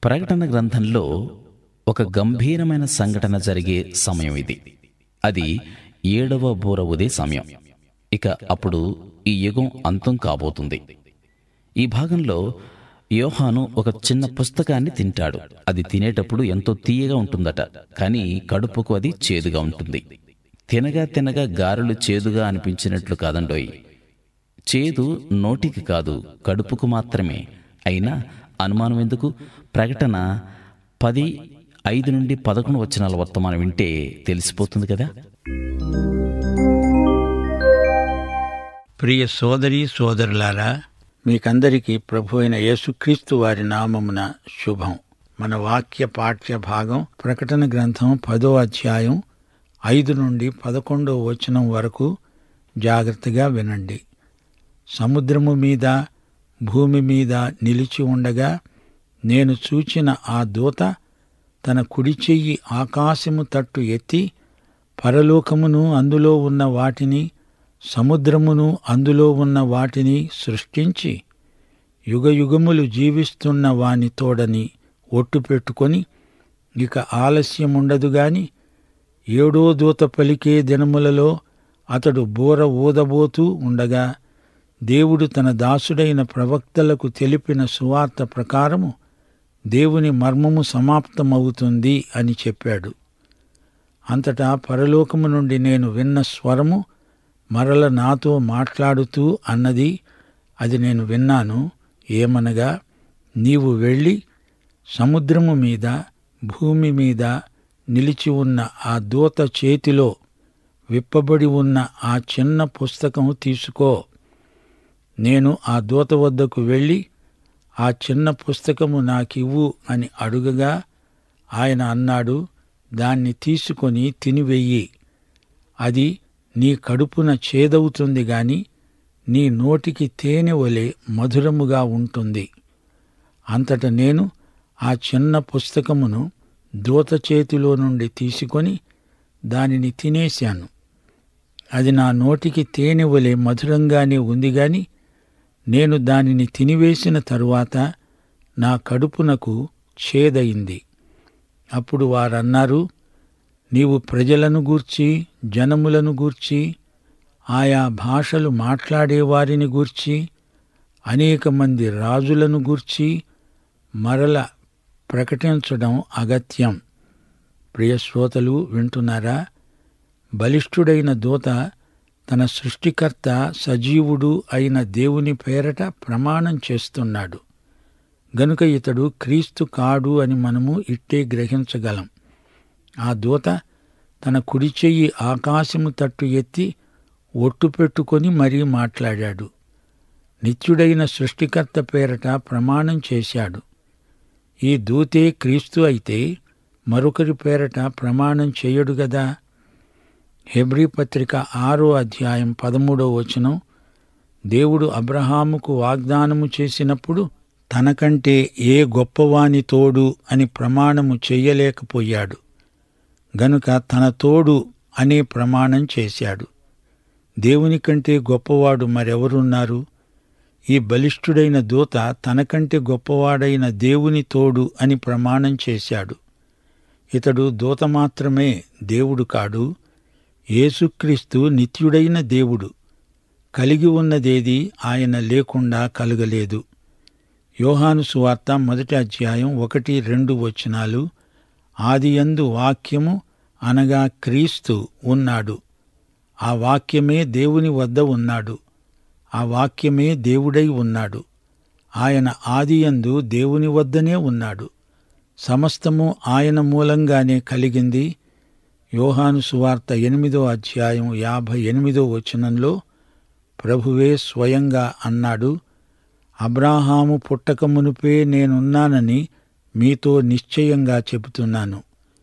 ప్రకటన గ్రంథంలో ఒక గంభీరమైన సంఘటన జరిగే సమయం ఇది అది ఏడవ బూర ఉదే సమయం ఇక అప్పుడు ఈ యుగం అంతం కాబోతుంది ఈ భాగంలో యోహాను ఒక చిన్న పుస్తకాన్ని తింటాడు అది తినేటప్పుడు ఎంతో తీయగా ఉంటుందట కానీ కడుపుకు అది చేదుగా ఉంటుంది తినగా తినగా గారెలు చేదుగా అనిపించినట్లు కాదండోయ్ చేదు నోటికి కాదు కడుపుకు మాత్రమే అయినా అనుమానం ఎందుకు ప్రకటన పది ఐదు నుండి పదకొండు వచనాల వర్తమానం వింటే తెలిసిపోతుంది కదా ప్రియ సోదరి సోదరులారా మీకందరికీ ప్రభు అయిన యేసుక్రీస్తు వారి నామమున శుభం మన వాక్య పాఠ్య భాగం ప్రకటన గ్రంథం పదో అధ్యాయం ఐదు నుండి పదకొండో వచనం వరకు జాగ్రత్తగా వినండి సముద్రము మీద భూమి మీద నిలిచి ఉండగా నేను చూచిన ఆ దూత తన కుడి చెయ్యి ఆకాశము తట్టు ఎత్తి పరలోకమును అందులో ఉన్న వాటిని సముద్రమును అందులో ఉన్న వాటిని సృష్టించి యుగయుగములు జీవిస్తున్న వాని తోడని ఒట్టు పెట్టుకొని ఇక ఆలస్యముండదు గాని ఏడో దూత పలికే దినములలో అతడు బోర ఊదబోతూ ఉండగా దేవుడు తన దాసుడైన ప్రవక్తలకు తెలిపిన సువార్త ప్రకారము దేవుని మర్మము సమాప్తమవుతుంది అని చెప్పాడు అంతటా పరలోకము నుండి నేను విన్న స్వరము మరల నాతో మాట్లాడుతూ అన్నది అది నేను విన్నాను ఏమనగా నీవు వెళ్ళి సముద్రము మీద భూమి మీద నిలిచి ఉన్న ఆ దూత చేతిలో విప్పబడి ఉన్న ఆ చిన్న పుస్తకం తీసుకో నేను ఆ దూత వద్దకు వెళ్ళి ఆ చిన్న పుస్తకము నాకివ్వు అని అడుగగా ఆయన అన్నాడు దాన్ని తీసుకొని తినివెయ్యి అది నీ కడుపున చేదవుతుంది గాని నీ నోటికి తేనె వలె మధురముగా ఉంటుంది అంతట నేను ఆ చిన్న పుస్తకమును దూత చేతిలో నుండి తీసుకొని దానిని తినేశాను అది నా నోటికి తేనె వలె మధురంగానే ఉంది గాని నేను దానిని తినివేసిన తరువాత నా కడుపునకు ఛేదయింది అప్పుడు వారన్నారు నీవు ప్రజలను గూర్చి జనములను గూర్చి ఆయా భాషలు మాట్లాడేవారిని గూర్చి అనేక మంది రాజులను గూర్చి మరల ప్రకటించడం అగత్యం ప్రియశ్రోతలు వింటున్నారా బలిష్ఠుడైన దూత తన సృష్టికర్త సజీవుడు అయిన దేవుని పేరట ప్రమాణం చేస్తున్నాడు గనుక ఇతడు క్రీస్తు కాడు అని మనము ఇట్టే గ్రహించగలం ఆ దూత తన కుడి చెయ్యి ఆకాశము తట్టు ఎత్తి ఒట్టు పెట్టుకొని మరీ మాట్లాడాడు నిత్యుడైన సృష్టికర్త పేరట ప్రమాణం చేశాడు ఈ దూతే క్రీస్తు అయితే మరొకరి పేరట ప్రమాణం చేయడు గదా హెబ్రీ పత్రిక ఆరో అధ్యాయం పదమూడో వచనం దేవుడు అబ్రహాముకు వాగ్దానము చేసినప్పుడు తనకంటే ఏ గొప్పవాని తోడు అని ప్రమాణము చెయ్యలేకపోయాడు గనుక తన తోడు అనే ప్రమాణం చేశాడు దేవుని కంటే గొప్పవాడు మరెవరున్నారు ఈ బలిష్ఠుడైన దూత తనకంటే గొప్పవాడైన దేవుని తోడు అని ప్రమాణం చేశాడు ఇతడు దూత మాత్రమే దేవుడు కాడు యేసుక్రీస్తు నిత్యుడైన దేవుడు కలిగి ఉన్నదేది ఆయన లేకుండా కలగలేదు యోహాను సువార్త మొదటి అధ్యాయం ఒకటి రెండు వచనాలు ఆదియందు వాక్యము అనగా క్రీస్తు ఉన్నాడు ఆ వాక్యమే దేవుని వద్ద ఉన్నాడు ఆ వాక్యమే దేవుడై ఉన్నాడు ఆయన ఆదియందు దేవుని వద్దనే ఉన్నాడు సమస్తము ఆయన మూలంగానే కలిగింది యోహాను సువార్త ఎనిమిదో అధ్యాయం యాభై ఎనిమిదో వచనంలో ప్రభువే స్వయంగా అన్నాడు అబ్రాహాము పుట్టక మునుపే నేనున్నానని మీతో నిశ్చయంగా చెబుతున్నాను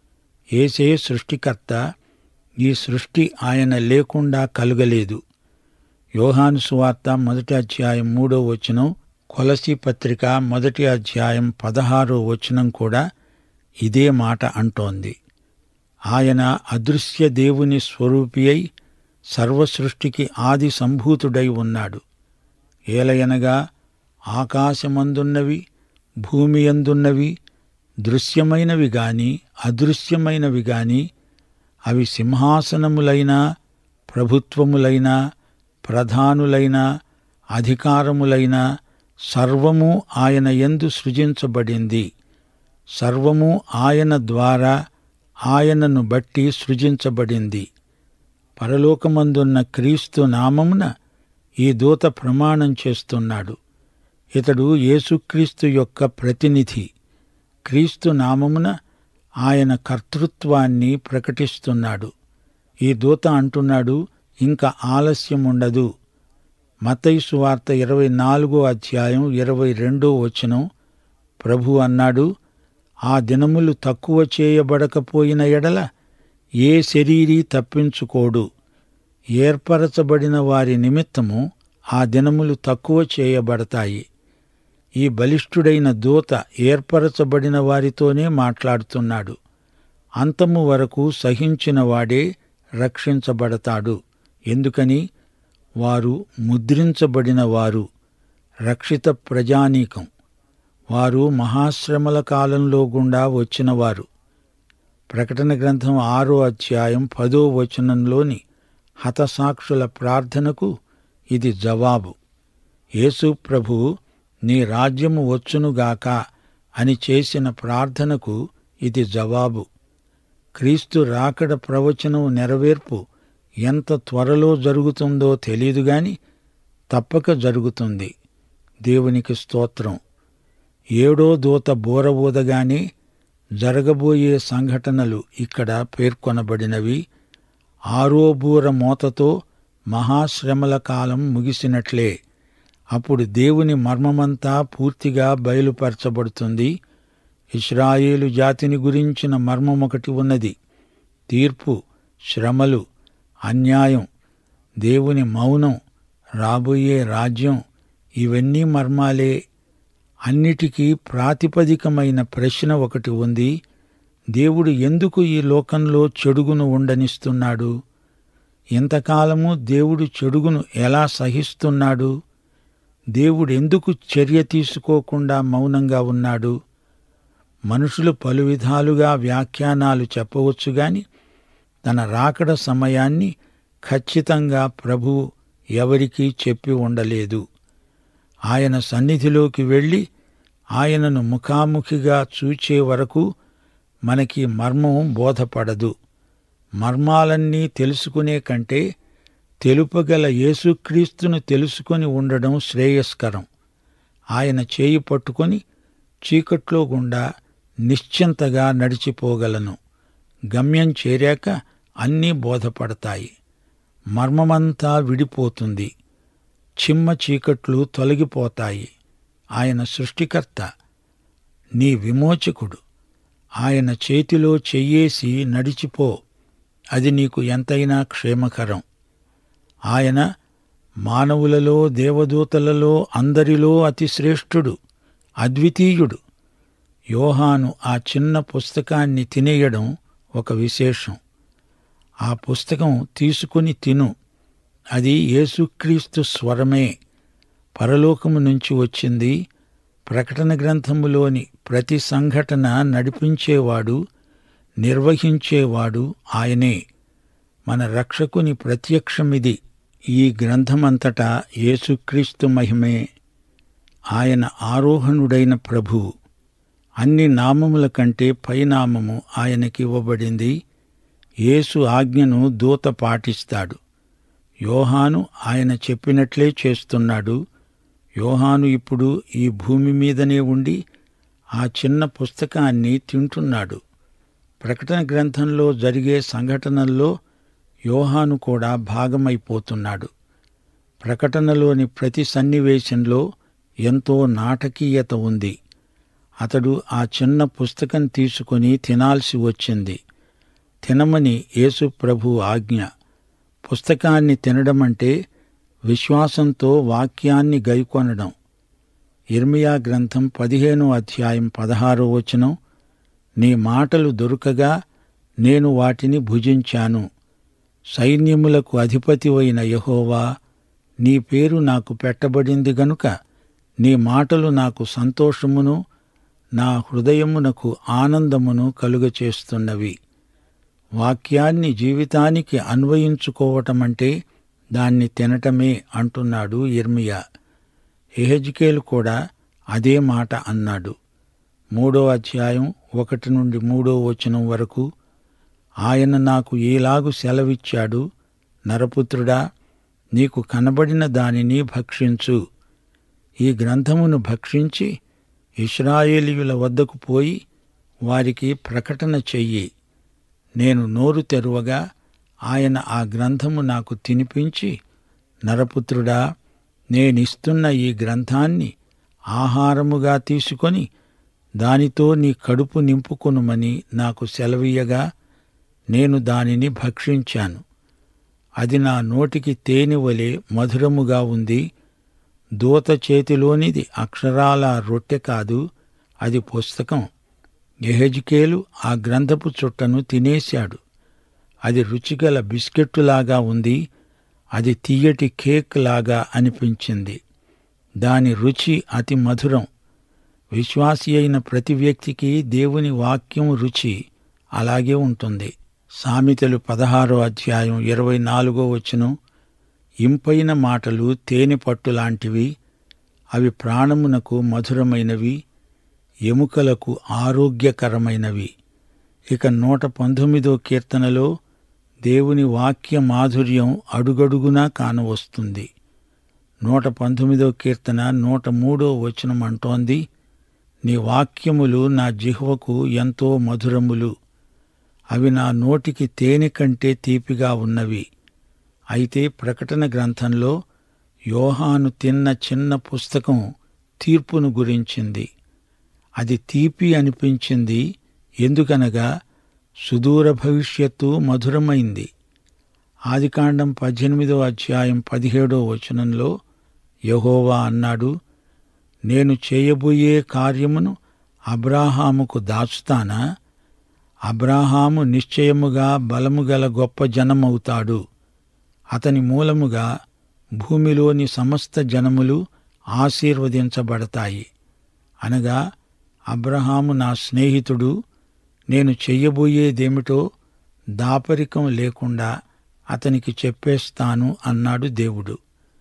ఏసే సృష్టికర్త ఈ సృష్టి ఆయన లేకుండా కలుగలేదు యోహాను సువార్త మొదటి అధ్యాయం మూడో వచనం కొలసి పత్రిక మొదటి అధ్యాయం పదహారో వచనం కూడా ఇదే మాట అంటోంది ఆయన అదృశ్య దేవుని స్వరూపి అయి సర్వసృష్టికి ఆది సంభూతుడై ఉన్నాడు ఏలయనగా ఆకాశమందున్నవి భూమి అందున్నవి దృశ్యమైనవి గాని అదృశ్యమైనవి గాని అవి సింహాసనములైనా ప్రభుత్వములైనా ప్రధానులైనా అధికారములైనా సర్వము ఆయన యందు సృజించబడింది సర్వము ఆయన ద్వారా ఆయనను బట్టి సృజించబడింది పరలోకమందున్న క్రీస్తు నామమున ఈ దూత ప్రమాణం చేస్తున్నాడు ఇతడు యేసుక్రీస్తు యొక్క ప్రతినిధి క్రీస్తు నామమున ఆయన కర్తృత్వాన్ని ప్రకటిస్తున్నాడు ఈ దూత అంటున్నాడు ఇంకా ఆలస్యం ఉండదు మతైసు వార్త ఇరవై నాలుగో అధ్యాయం ఇరవై రెండో వచనం ప్రభు అన్నాడు ఆ దినములు తక్కువ చేయబడకపోయిన ఎడల ఏ శరీరీ తప్పించుకోడు ఏర్పరచబడిన వారి నిమిత్తము ఆ దినములు తక్కువ చేయబడతాయి ఈ బలిష్ఠుడైన దూత ఏర్పరచబడిన వారితోనే మాట్లాడుతున్నాడు అంతము వరకు సహించిన వాడే రక్షించబడతాడు ఎందుకని వారు ముద్రించబడిన వారు రక్షిత ప్రజానీకం వారు మహాశ్రమల కాలంలో గుండా వచ్చినవారు ప్రకటన గ్రంథం ఆరో అధ్యాయం పదో వచనంలోని హతసాక్షుల ప్రార్థనకు ఇది జవాబు యేసు ప్రభు నీ రాజ్యము వచ్చునుగాక అని చేసిన ప్రార్థనకు ఇది జవాబు క్రీస్తు రాకడ ప్రవచనం నెరవేర్పు ఎంత త్వరలో జరుగుతుందో తెలియదు గాని తప్పక జరుగుతుంది దేవునికి స్తోత్రం ఏడో దూత బోర ఊదగానే జరగబోయే సంఘటనలు ఇక్కడ పేర్కొనబడినవి ఆరో బూర మోతతో మహాశ్రమల కాలం ముగిసినట్లే అప్పుడు దేవుని మర్మమంతా పూర్తిగా బయలుపరచబడుతుంది ఇస్రాయేలు జాతిని గురించిన మర్మం ఒకటి ఉన్నది తీర్పు శ్రమలు అన్యాయం దేవుని మౌనం రాబోయే రాజ్యం ఇవన్నీ మర్మాలే అన్నిటికీ ప్రాతిపదికమైన ప్రశ్న ఒకటి ఉంది దేవుడు ఎందుకు ఈ లోకంలో చెడుగును ఉండనిస్తున్నాడు ఇంతకాలము దేవుడు చెడుగును ఎలా సహిస్తున్నాడు దేవుడు ఎందుకు చర్య తీసుకోకుండా మౌనంగా ఉన్నాడు మనుషులు పలు విధాలుగా వ్యాఖ్యానాలు చెప్పవచ్చు గాని తన రాకడ సమయాన్ని ఖచ్చితంగా ప్రభువు ఎవరికీ చెప్పి ఉండలేదు ఆయన సన్నిధిలోకి వెళ్ళి ఆయనను ముఖాముఖిగా చూచే వరకు మనకి మర్మం బోధపడదు మర్మాలన్నీ తెలుసుకునే కంటే తెలుపగల యేసుక్రీస్తును తెలుసుకొని ఉండడం శ్రేయస్కరం ఆయన చేయి పట్టుకొని చీకట్లో గుండా నిశ్చింతగా నడిచిపోగలను గమ్యం చేరాక అన్నీ బోధపడతాయి మర్మమంతా విడిపోతుంది చిమ్మ చీకట్లు తొలగిపోతాయి ఆయన సృష్టికర్త నీ విమోచకుడు ఆయన చేతిలో చెయ్యేసి నడిచిపో అది నీకు ఎంతైనా క్షేమకరం ఆయన మానవులలో దేవదూతలలో అందరిలో అతి శ్రేష్ఠుడు అద్వితీయుడు యోహాను ఆ చిన్న పుస్తకాన్ని తినేయడం ఒక విశేషం ఆ పుస్తకం తీసుకుని తిను అది యేసుక్రీస్తు స్వరమే పరలోకము నుంచి వచ్చింది ప్రకటన గ్రంథములోని ప్రతి సంఘటన నడిపించేవాడు నిర్వహించేవాడు ఆయనే మన రక్షకుని ప్రత్యక్షమిది ఈ గ్రంథమంతటా యేసుక్రీస్తు మహిమే ఆయన ఆరోహణుడైన ప్రభువు అన్ని నామముల కంటే పైనామము ఆయనకివ్వబడింది యేసు ఆజ్ఞను దూత పాటిస్తాడు యోహాను ఆయన చెప్పినట్లే చేస్తున్నాడు యోహాను ఇప్పుడు ఈ భూమి మీదనే ఉండి ఆ చిన్న పుస్తకాన్ని తింటున్నాడు ప్రకటన గ్రంథంలో జరిగే సంఘటనల్లో యోహాను కూడా భాగమైపోతున్నాడు ప్రకటనలోని ప్రతి సన్నివేశంలో ఎంతో నాటకీయత ఉంది అతడు ఆ చిన్న పుస్తకం తీసుకుని తినాల్సి వచ్చింది తినమని యేసు ప్రభు ఆజ్ఞ పుస్తకాన్ని తినడమంటే విశ్వాసంతో వాక్యాన్ని గైకొనడం ఇర్మియా గ్రంథం పదిహేనో అధ్యాయం పదహారో వచనం నీ మాటలు దొరకగా నేను వాటిని భుజించాను సైన్యములకు అధిపతివైన యహోవా నీ పేరు నాకు పెట్టబడింది గనుక నీ మాటలు నాకు సంతోషమును నా హృదయమునకు ఆనందమును కలుగచేస్తున్నవి వాక్యాన్ని జీవితానికి అన్వయించుకోవటమంటే దాన్ని తినటమే అంటున్నాడు ఇర్మియా ఎహెజ్కేలు కూడా అదే మాట అన్నాడు మూడో అధ్యాయం ఒకటి నుండి మూడో వచనం వరకు ఆయన నాకు ఈలాగు సెలవిచ్చాడు నరపుత్రుడా నీకు కనబడిన దానిని భక్షించు ఈ గ్రంథమును భక్షించి ఇస్రాయేలీయుల వద్దకు పోయి వారికి ప్రకటన చెయ్యి నేను నోరు తెరువగా ఆయన ఆ గ్రంథము నాకు తినిపించి నరపుత్రుడా నేనిస్తున్న ఈ గ్రంథాన్ని ఆహారముగా తీసుకొని దానితో నీ కడుపు నింపుకొనుమని నాకు సెలవీయగా నేను దానిని భక్షించాను అది నా నోటికి తేనె వలె మధురముగా ఉంది దూత చేతిలోనిది అక్షరాల రొట్టె కాదు అది పుస్తకం ఎహెజ్కేలు ఆ గ్రంథపు చుట్టను తినేశాడు అది రుచిగల బిస్కెట్టులాగా ఉంది అది తీయటి కేక్ లాగా అనిపించింది దాని రుచి అతి మధురం విశ్వాసి అయిన ప్రతి వ్యక్తికి దేవుని వాక్యం రుచి అలాగే ఉంటుంది సామెతలు పదహారో అధ్యాయం ఇరవై నాలుగో వచనం ఇంపైన మాటలు తేనె పట్టు లాంటివి అవి ప్రాణమునకు మధురమైనవి ఎముకలకు ఆరోగ్యకరమైనవి ఇక నూట పంతొమ్మిదో కీర్తనలో దేవుని వాక్య మాధుర్యం అడుగడుగునా కానవస్తుంది నూట పంతొమ్మిదో కీర్తన నూట మూడో వచనం అంటోంది నీ వాక్యములు నా జిహ్వకు ఎంతో మధురములు అవి నా నోటికి తేనె కంటే తీపిగా ఉన్నవి అయితే ప్రకటన గ్రంథంలో యోహాను తిన్న చిన్న పుస్తకం తీర్పును గురించింది అది తీపి అనిపించింది ఎందుకనగా సుదూర భవిష్యత్తు మధురమైంది ఆదికాండం పద్దెనిమిదో అధ్యాయం పదిహేడో వచనంలో యహోవా అన్నాడు నేను చేయబోయే కార్యమును అబ్రాహాముకు దాచుతానా అబ్రాహాము నిశ్చయముగా బలము గల గొప్ప జనమవుతాడు అతని మూలముగా భూమిలోని సమస్త జనములు ఆశీర్వదించబడతాయి అనగా అబ్రహాము నా స్నేహితుడు నేను చెయ్యబోయేదేమిటో దాపరికం లేకుండా అతనికి చెప్పేస్తాను అన్నాడు దేవుడు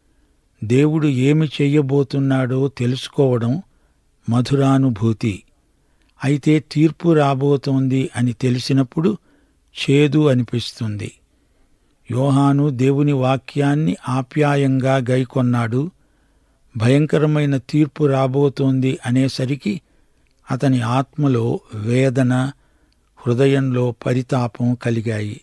దేవుడు ఏమి చెయ్యబోతున్నాడో తెలుసుకోవడం మధురానుభూతి అయితే తీర్పు రాబోతోంది అని తెలిసినప్పుడు చేదు అనిపిస్తుంది యోహాను దేవుని వాక్యాన్ని ఆప్యాయంగా గైకొన్నాడు భయంకరమైన తీర్పు రాబోతోంది అనేసరికి అతని ఆత్మలో వేదన హృదయంలో పరితాపం కలిగాయి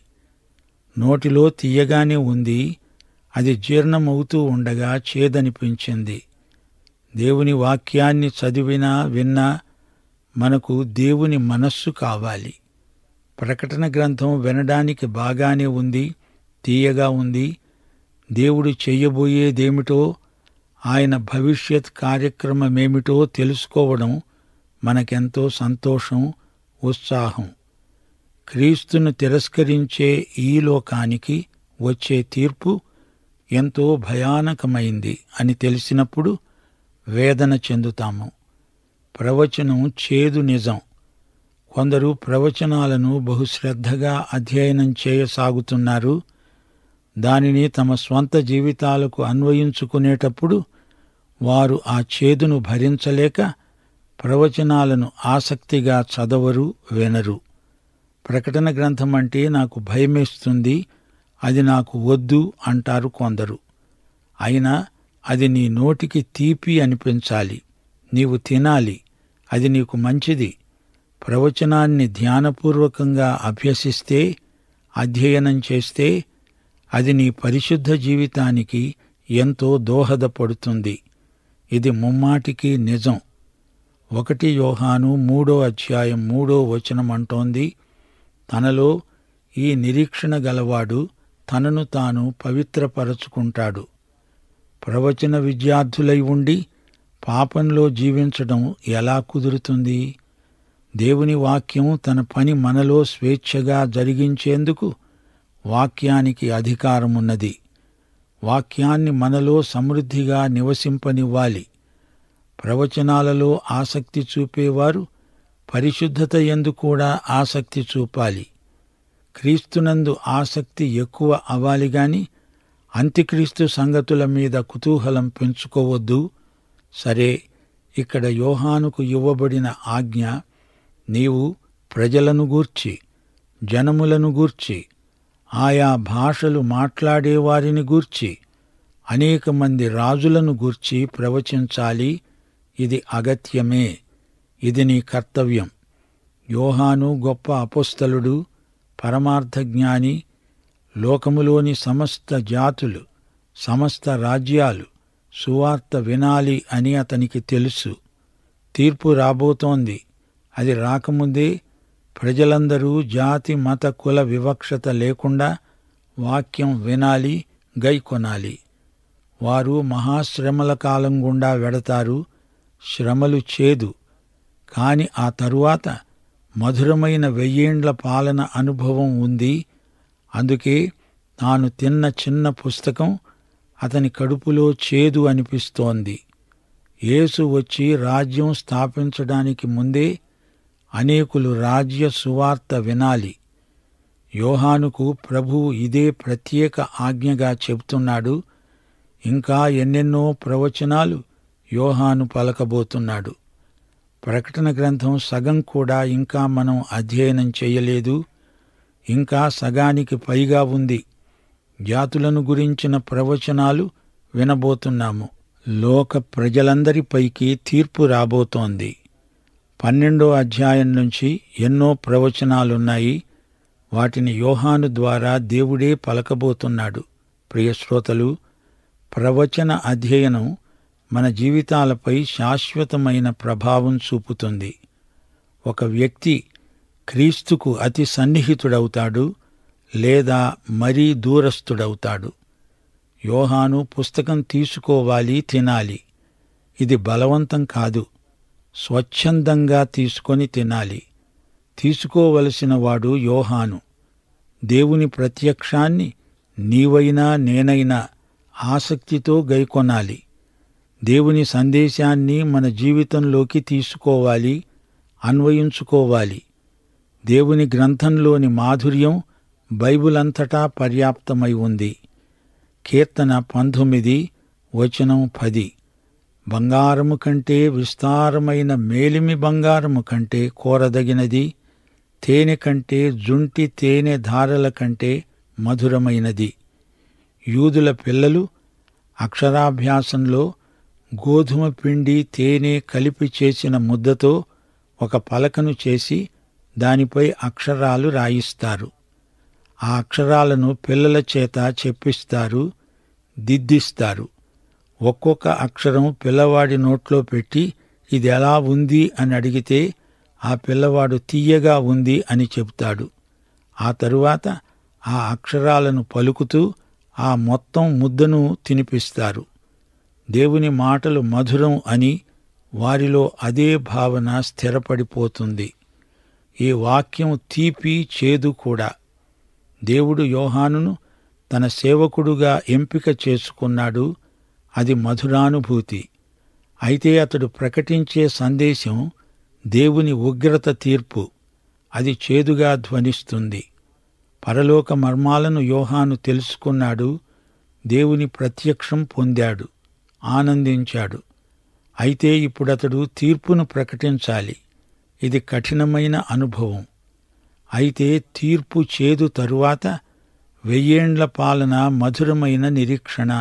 నోటిలో తీయగానే ఉంది అది జీర్ణమవుతూ ఉండగా చేదనిపించింది దేవుని వాక్యాన్ని చదివినా విన్నా మనకు దేవుని మనస్సు కావాలి ప్రకటన గ్రంథం వినడానికి బాగానే ఉంది తీయగా ఉంది దేవుడు చెయ్యబోయేదేమిటో ఆయన భవిష్యత్ కార్యక్రమమేమిటో తెలుసుకోవడం మనకెంతో సంతోషం ఉత్సాహం క్రీస్తును తిరస్కరించే ఈ లోకానికి వచ్చే తీర్పు ఎంతో భయానకమైంది అని తెలిసినప్పుడు వేదన చెందుతాము ప్రవచనం చేదు నిజం కొందరు ప్రవచనాలను బహుశ్రద్ధగా అధ్యయనం చేయసాగుతున్నారు దానిని తమ స్వంత జీవితాలకు అన్వయించుకునేటప్పుడు వారు ఆ చేదును భరించలేక ప్రవచనాలను ఆసక్తిగా చదవరు వినరు ప్రకటన గ్రంథం అంటే నాకు భయమేస్తుంది అది నాకు వద్దు అంటారు కొందరు అయినా అది నీ నోటికి తీపి అనిపించాలి నీవు తినాలి అది నీకు మంచిది ప్రవచనాన్ని ధ్యానపూర్వకంగా అభ్యసిస్తే అధ్యయనం చేస్తే అది నీ పరిశుద్ధ జీవితానికి ఎంతో దోహదపడుతుంది ఇది ముమ్మాటికి నిజం ఒకటి యోహాను మూడో అధ్యాయం మూడో వచనం అంటోంది తనలో ఈ నిరీక్షణ గలవాడు తనను తాను పవిత్రపరచుకుంటాడు ప్రవచన విద్యార్థులై ఉండి పాపంలో జీవించడం ఎలా కుదురుతుంది దేవుని వాక్యం తన పని మనలో స్వేచ్ఛగా జరిగించేందుకు వాక్యానికి అధికారమున్నది వాక్యాన్ని మనలో సమృద్ధిగా నివసింపనివ్వాలి ప్రవచనాలలో ఆసక్తి చూపేవారు పరిశుద్ధత ఎందు కూడా ఆసక్తి చూపాలి క్రీస్తునందు ఆసక్తి ఎక్కువ అవ్వాలి గాని అంత్యక్రీస్తు సంగతుల మీద కుతూహలం పెంచుకోవద్దు సరే ఇక్కడ యోహానుకు ఇవ్వబడిన ఆజ్ఞ నీవు ప్రజలను గూర్చి జనములను గూర్చి ఆయా భాషలు మాట్లాడేవారిని గూర్చి అనేక మంది రాజులను గూర్చి ప్రవచించాలి ఇది అగత్యమే ఇది నీ కర్తవ్యం యోహాను గొప్ప అపుస్తలుడు పరమార్థ జ్ఞాని లోకములోని సమస్త జాతులు సమస్త రాజ్యాలు సువార్త వినాలి అని అతనికి తెలుసు తీర్పు రాబోతోంది అది రాకముందే ప్రజలందరూ జాతి మత కుల వివక్షత లేకుండా వాక్యం వినాలి గైకొనాలి వారు మహాశ్రమల కాలం గుండా వెడతారు శ్రమలు చేదు కాని ఆ తరువాత మధురమైన వెయ్యేండ్ల పాలన అనుభవం ఉంది అందుకే తాను తిన్న చిన్న పుస్తకం అతని కడుపులో చేదు అనిపిస్తోంది యేసు వచ్చి రాజ్యం స్థాపించడానికి ముందే అనేకులు రాజ్య సువార్త వినాలి యోహానుకు ప్రభువు ఇదే ప్రత్యేక ఆజ్ఞగా చెబుతున్నాడు ఇంకా ఎన్నెన్నో ప్రవచనాలు యోహాను పలకబోతున్నాడు ప్రకటన గ్రంథం సగం కూడా ఇంకా మనం అధ్యయనం చేయలేదు ఇంకా సగానికి పైగా ఉంది జాతులను గురించిన ప్రవచనాలు వినబోతున్నాము లోక ప్రజలందరిపైకి తీర్పు రాబోతోంది పన్నెండో అధ్యాయం నుంచి ఎన్నో ప్రవచనాలున్నాయి వాటిని యోహాను ద్వారా దేవుడే పలకబోతున్నాడు ప్రియశ్రోతలు ప్రవచన అధ్యయనం మన జీవితాలపై శాశ్వతమైన ప్రభావం చూపుతుంది ఒక వ్యక్తి క్రీస్తుకు అతి సన్నిహితుడవుతాడు లేదా మరీ దూరస్థుడవుతాడు యోహాను పుస్తకం తీసుకోవాలి తినాలి ఇది బలవంతం కాదు స్వచ్ఛందంగా తీసుకొని తినాలి తీసుకోవలసిన వాడు యోహాను దేవుని ప్రత్యక్షాన్ని నీవైనా నేనైనా ఆసక్తితో గైకొనాలి దేవుని సందేశాన్ని మన జీవితంలోకి తీసుకోవాలి అన్వయించుకోవాలి దేవుని గ్రంథంలోని మాధుర్యం బైబిల్ అంతటా పర్యాప్తమై ఉంది కీర్తన పంతొమ్మిది వచనం పది బంగారము కంటే విస్తారమైన మేలిమి బంగారము కంటే కోరదగినది తేనె కంటే జుంటి తేనె ధారల కంటే మధురమైనది యూదుల పిల్లలు అక్షరాభ్యాసంలో గోధుమ పిండి తేనె కలిపి చేసిన ముద్దతో ఒక పలకను చేసి దానిపై అక్షరాలు రాయిస్తారు ఆ అక్షరాలను పిల్లల చేత చెప్పిస్తారు దిద్దిస్తారు ఒక్కొక్క అక్షరం పిల్లవాడి నోట్లో పెట్టి ఇది ఎలా ఉంది అని అడిగితే ఆ పిల్లవాడు తీయగా ఉంది అని చెబుతాడు ఆ తరువాత ఆ అక్షరాలను పలుకుతూ ఆ మొత్తం ముద్దను తినిపిస్తారు దేవుని మాటలు మధురం అని వారిలో అదే భావన స్థిరపడిపోతుంది ఈ వాక్యం తీపి చేదు కూడా దేవుడు యోహానును తన సేవకుడుగా ఎంపిక చేసుకున్నాడు అది మధురానుభూతి అయితే అతడు ప్రకటించే సందేశం దేవుని ఉగ్రత తీర్పు అది చేదుగా ధ్వనిస్తుంది పరలోక మర్మాలను యోహాను తెలుసుకున్నాడు దేవుని ప్రత్యక్షం పొందాడు ఆనందించాడు అయితే ఇప్పుడతడు తీర్పును ప్రకటించాలి ఇది కఠినమైన అనుభవం అయితే తీర్పు చేదు తరువాత వెయ్యేండ్ల పాలన మధురమైన నిరీక్షణ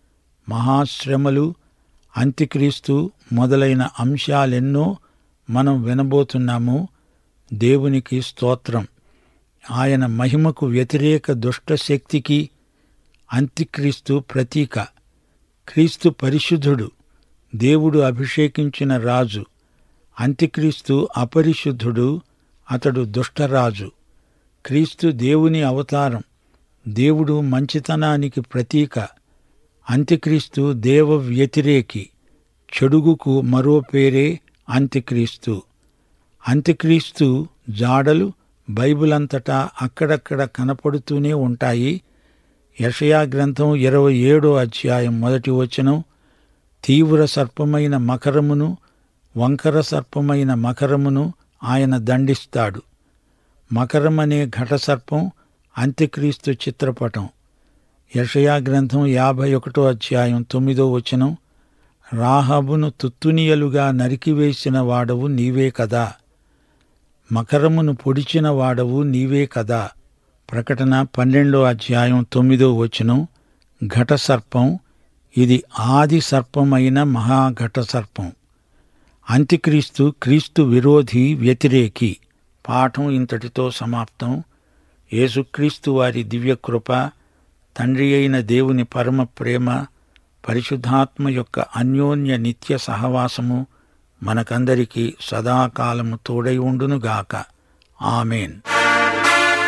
మహాశ్రమలు అంత్యక్రీస్తు మొదలైన అంశాలెన్నో మనం వినబోతున్నాము దేవునికి స్తోత్రం ఆయన మహిమకు వ్యతిరేక దుష్ట శక్తికి అంత్యక్రీస్తు ప్రతీక క్రీస్తు పరిశుద్ధుడు దేవుడు అభిషేకించిన రాజు అంత్యక్రీస్తు అపరిశుద్ధుడు అతడు దుష్టరాజు క్రీస్తు దేవుని అవతారం దేవుడు మంచితనానికి ప్రతీక అంత్యక్రీస్తు దేవ వ్యతిరేకి చెడుగుకు మరో పేరే అంత్యక్రీస్తు అంత్యక్రీస్తు జాడలు బైబిల్ అంతటా అక్కడక్కడ కనపడుతూనే ఉంటాయి యషయా గ్రంథం ఇరవై ఏడో అధ్యాయం మొదటి వచనం తీవ్ర సర్పమైన మకరమును వంకర సర్పమైన మకరమును ఆయన దండిస్తాడు మకరమనే ఘటసర్పం అంత్యక్రీస్తు చిత్రపటం యషయా గ్రంథం యాభై ఒకటో అధ్యాయం తొమ్మిదో వచనం రాహాబును తుత్తునియలుగా నరికివేసిన వాడవు నీవే కదా మకరమును పొడిచిన వాడవు నీవే కదా ప్రకటన పన్నెండో అధ్యాయం తొమ్మిదో వచనం ఘటసర్పం ఇది ఆది సర్పమైన మహాఘట సర్పం అంత్యక్రీస్తు క్రీస్తు విరోధి వ్యతిరేకి పాఠం ఇంతటితో సమాప్తం యేసుక్రీస్తు వారి దివ్యకృప తండ్రి అయిన దేవుని పరమ ప్రేమ పరిశుద్ధాత్మ యొక్క అన్యోన్య నిత్య సహవాసము మనకందరికీ సదాకాలము తోడై ఉండునుగాక ఆమెన్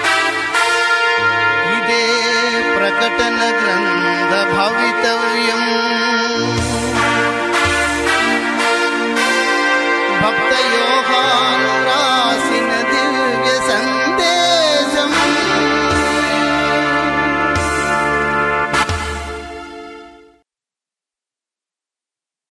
ఇదే ప్రకటన గ్రంథ భవితవ్యం